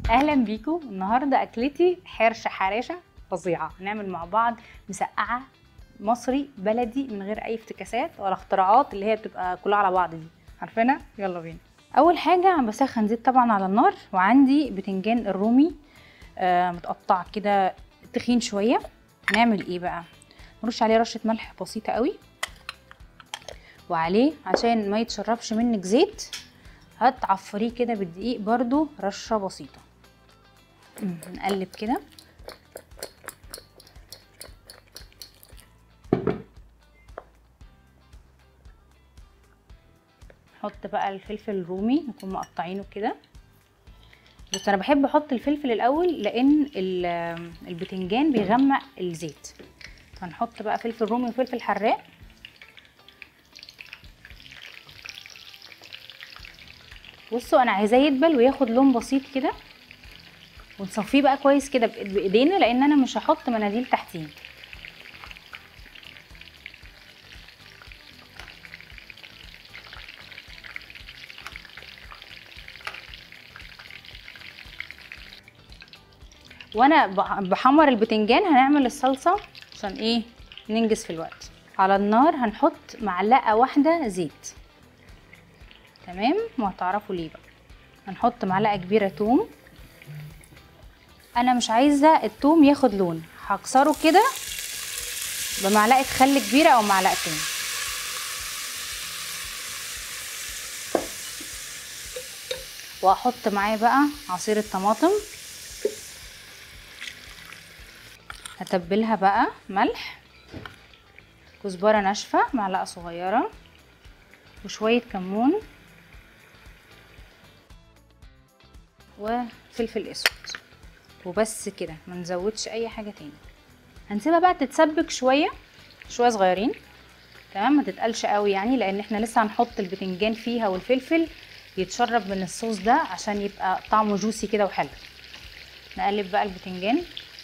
اهلا بيكم النهارده اكلتي حرشه حراشه فظيعه هنعمل مع بعض مسقعه مصري بلدي من غير اي افتكاسات ولا اختراعات اللي هي بتبقى كلها على بعض دي عارفينها يلا بينا اول حاجه عم بسخن زيت طبعا على النار وعندي بتنجان الرومي آه متقطع كده تخين شويه هنعمل ايه بقى نرش عليه رشه ملح بسيطه قوي وعليه عشان ما يتشربش منك زيت هتعفريه كده بالدقيق برضو رشه بسيطه نقلب كده نحط بقى الفلفل الرومي نكون مقطعينه كده بس انا بحب احط الفلفل الاول لان البتنجان بيغمق الزيت هنحط بقى فلفل رومي وفلفل حراق بصوا انا عايزاه يدبل وياخد لون بسيط كده ونصفيه بقى كويس كده بايدينا لان انا مش هحط مناديل تحتيه وانا بحمر البتنجان هنعمل الصلصه عشان ايه ننجز في الوقت على النار هنحط معلقه واحده زيت تمام وهتعرفوا ليه بقى هنحط معلقه كبيره توم انا مش عايزه التوم ياخد لون هكسره كده بمعلقه خل كبيره او معلقتين واحط معاه بقى عصير الطماطم هتبلها بقى ملح كزبره ناشفه معلقه صغيره وشويه كمون وفلفل اسود وبس كده ما نزودش اي حاجه تاني هنسيبها بقى تتسبك شويه شويه صغيرين تمام ما تتقلش قوي يعني لان احنا لسه هنحط البتنجان فيها والفلفل يتشرب من الصوص ده عشان يبقى طعمه جوسي كده وحلو نقلب بقى البتنجان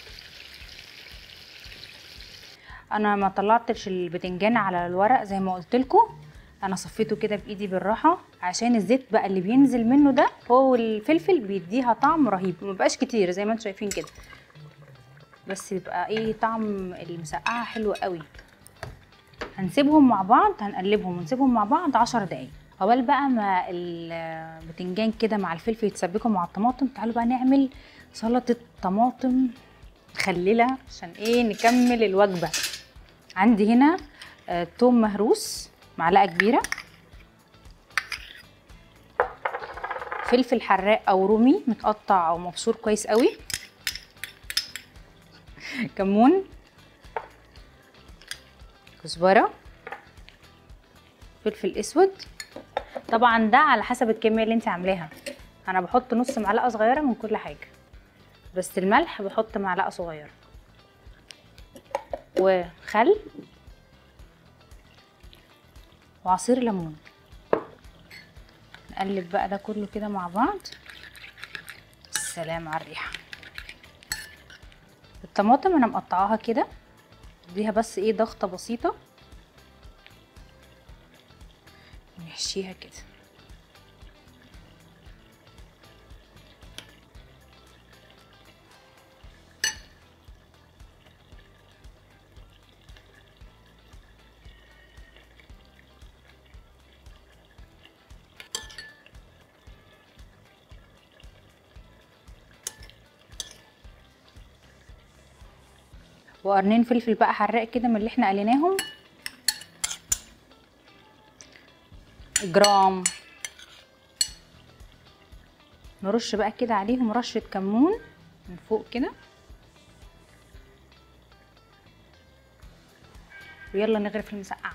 انا ما طلعتش البتنجان على الورق زي ما قلت لكم انا صفيته كده بايدي بالراحه عشان الزيت بقى اللي بينزل منه ده هو الفلفل بيديها طعم رهيب ما بقاش كتير زي ما انتم شايفين كده بس يبقى ايه طعم المسقعه حلو قوي هنسيبهم مع بعض هنقلبهم ونسيبهم مع بعض عشر دقايق اول بقى ما البتنجان كده مع الفلفل يتسبكوا مع الطماطم تعالوا بقى نعمل سلطه طماطم مخلله عشان ايه نكمل الوجبه عندي هنا آه توم مهروس معلقه كبيره فلفل حراق او رومي متقطع او مبشور كويس قوي كمون كزبره فلفل اسود طبعا ده على حسب الكميه اللي انت عاملاها انا بحط نص معلقه صغيره من كل حاجه بس الملح بحط معلقه صغيره وخل وعصير ليمون نقلب بقى ده كله كده مع بعض السلام على الريحه الطماطم انا مقطعاها كده اديها بس ايه ضغطه بسيطه نحشيها كده وقرنين فلفل بقى حراق كده من اللي احنا قليناهم جرام نرش بقى كده عليهم رشة كمون من فوق كده ويلا نغرف المسقعة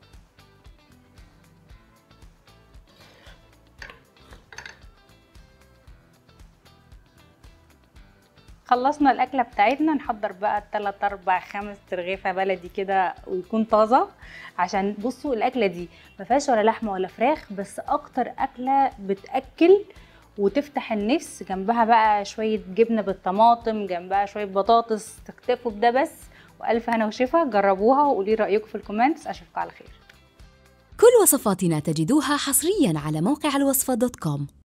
خلصنا الاكله بتاعتنا نحضر بقى 3 4 5 ترغيفه بلدي كده ويكون طازه عشان بصوا الاكله دي ما فيهاش ولا لحمه ولا فراخ بس اكتر اكله بتاكل وتفتح النفس جنبها بقى شويه جبنه بالطماطم جنبها شويه بطاطس تكتفوا بده بس والف هنا وشفا جربوها وقولي رايكم في الكومنتس اشوفكم على خير كل وصفاتنا تجدوها حصريا على موقع الوصفة دوت كوم